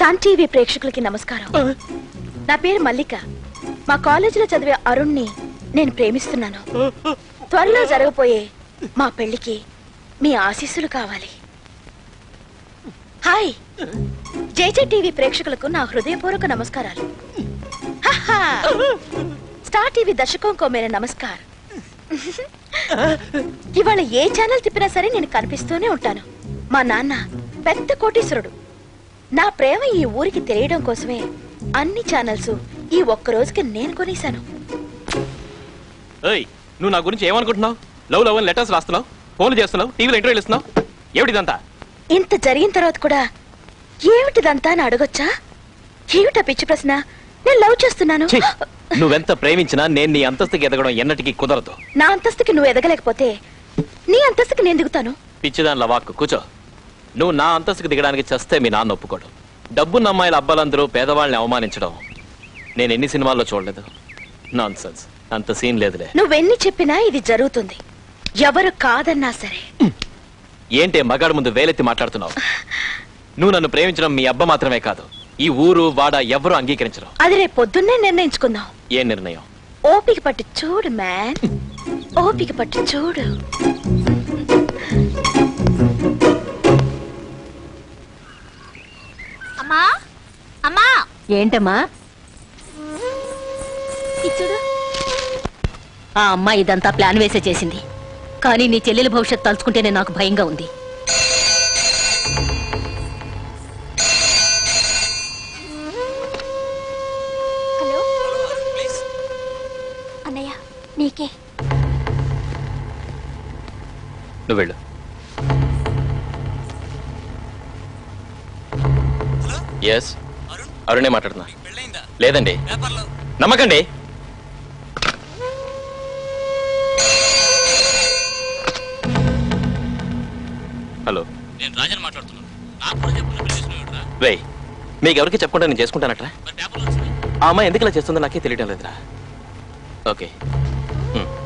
San TV ప్రేక్షకులకి నమస్కారం నా పేరు మల్లిక మా కాలేజీలో చదివే అరుణ్ని నేను ప్రేమిస్తున్నాను త్వరలో జరగబోయే మా పెళ్లికి మీ ఆశీస్సులు కావాలి హాయ్ జేజే టీవీ ప్రేక్షకులకు నా హృదయపూర్వక నమస్కారాలు హహా. స్టార్ టీవీ దర్శకం కో మేర నమస్కార్ ఇవాళ ఏ ఛానల్ తిప్పినా సరే నేను కనిపిస్తూనే ఉంటాను మా నాన్న పెద్ద కోటీశ్వరుడు నా ప్రేమ ఈ ఊరికి తెలియడం కోసమే అన్ని ఛానల్స్ ఈ ఒక్క రోజుకి నేను కొనేశాను ఏయ్ నువ్వు నా గురించి ఏమనుకుంటున్నావు లవ్ లవ్ అని లెటర్స్ రాస్తున్నావు ఫోన్లు చేస్తున్నావు టీవీలో ఇంటర్వ్యూలు ఇస్తున్నావు ఏమిటిదంతా ఇంత జరిగిన తర్వాత కూడా ఏమిటిదంతా అని అడగొచ్చా ఏమిటా పిచ్చి ప్రశ్న నేను లవ్ చేస్తున్నాను ఛీ! నువ్వెంత ప్రేమించినా నేను నీ అంతస్తుకి ఎదగడం ఎన్నటికీ కుదరదు నా అంతస్తుకి నువ్వు ఎదగలేకపోతే నీ అంతస్తుకి నేను దిగుతాను పిచ్చిదానిల వాక్కు కూర్చో నువ్వు నా అంతస్తుకి దిగడానికి చస్తే మీ నాన్న ఒప్పుకోడు డబ్బున్న అమ్మాయిల అబ్బాలందరూ పేదవాళ్ళని అవమానించడం నేను ఎన్ని సినిమాల్లో చూడలేదు నాన్ సెన్స్ అంత సీన్ లేదులే నువ్వెన్ని చెప్పినా ఇది జరుగుతుంది ఎవరు కాదన్నా సరే ఏంటే మగాడు ముందు వేలెత్తి మాట్లాడుతున్నావు నువ్వు నన్ను ప్రేమించడం మీ అబ్బ మాత్రమే కాదు ఈ ఊరు వాడ ఎవరూ అంగీకరించరు అది రేపు పొద్దున్నే నిర్ణయించుకుందాం ఏ నిర్ణయం ఓపిక పట్టు చూడు మ్యాన్ ఓపిక పట్టు చూడు అమ్మా అమ్మా ఏంటమ్మా ఇచ్చుడు ఆ అమ్మాయి ఇదంతా ప్లాన్ వేసే చేసింది కానీ నీ చెల్లెల భవిష్యత్ తలుచుకుంటేనే నాకు భయంగా ఉంది హలో అన్నయ్య నీకే నువ్వు వెళ్ళు ఎస్ అరుణే మాట్లాడుతున్నా లేదండి నమ్మకండి హలో నేను రాజన్ మాట్లాడుతున్నాను నాకు కూడా చెప్పు పెళ్లి చేసుకునేవాడురా రే మీకు ఎవరికి చెప్పకుండా నేను చేసుకుంటానట్రా మరి పేపర్లో వచ్చింది ఆ అమ్మాయి ఎందుకు ఇలా చేస్తుందో నాకే తెలియడం లేదురా ఓకే హ్మ్.